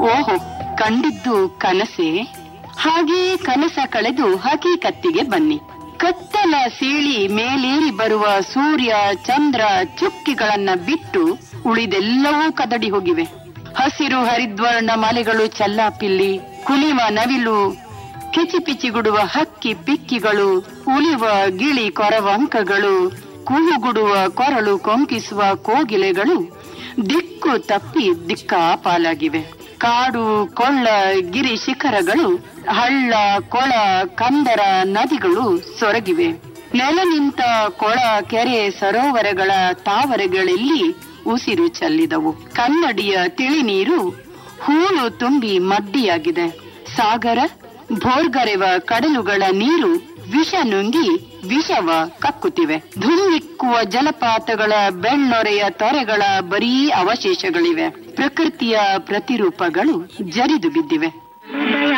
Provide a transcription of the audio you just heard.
ಓಹೋ ಕಂಡಿದ್ದು ಕನಸೆ ಹಾಗೆ ಕನಸ ಕಳೆದು ಹಕೀಕತ್ತಿಗೆ ಬನ್ನಿ ಕತ್ತಲ ಸೀಳಿ ಮೇಲೇರಿ ಬರುವ ಸೂರ್ಯ ಚಂದ್ರ ಚುಕ್ಕಿಗಳನ್ನ ಬಿಟ್ಟು ಉಳಿದೆಲ್ಲವೂ ಕದಡಿ ಹೋಗಿವೆ ಹಸಿರು ಹರಿದ್ವರ್ಣ ಮಲೆಗಳು ಚಲ್ಲಾಪಿಲ್ಲಿ ಕುಲಿವ ನವಿಲು ಕಿಚಿಪಿಚಿಗುಡುವ ಹಕ್ಕಿ ಪಿಕ್ಕಿಗಳು ಉಳಿವ ಗಿಳಿ ಕೊರವಂಕಗಳು ಕೂಗುಡುವ ಕೊರಳು ಕೊಂಕಿಸುವ ಕೋಗಿಲೆಗಳು ದಿಕ್ಕು ತಪ್ಪಿ ದಿಕ್ಕಾಪಾಲಾಗಿವೆ ಕಾಡು ಕೊಳ್ಳ ಗಿರಿ ಶಿಖರಗಳು ಹಳ್ಳ ಕೊಳ ಕಂದರ ನದಿಗಳು ಸೊರಗಿವೆ ನೆಲ ನಿಂತ ಕೊಳ ಕೆರೆ ಸರೋವರಗಳ ತಾವರೆಗಳಲ್ಲಿ ಉಸಿರು ಚೆಲ್ಲಿದವು ಕನ್ನಡಿಯ ತಿಳಿನೀರು ಹೂಳು ತುಂಬಿ ಮಡ್ಡಿಯಾಗಿದೆ ಸಾಗರ ಭೋರ್ಗರೆವ ಕಡಲುಗಳ ನೀರು ವಿಷ ನುಂಗಿ ವಿಷವ ಕಕ್ಕುತ್ತಿವೆ ಧುಮ್ಮಿಕ್ಕುವ ಜಲಪಾತಗಳ ಬೆಳ್ಳೊರೆಯ ತೊರೆಗಳ ಬರೀ ಅವಶೇಷಗಳಿವೆ ಪ್ರಕೃತಿಯ ಪ್ರತಿರೂಪಗಳು ಜರಿದು ಬಿದ್ದಿವೆ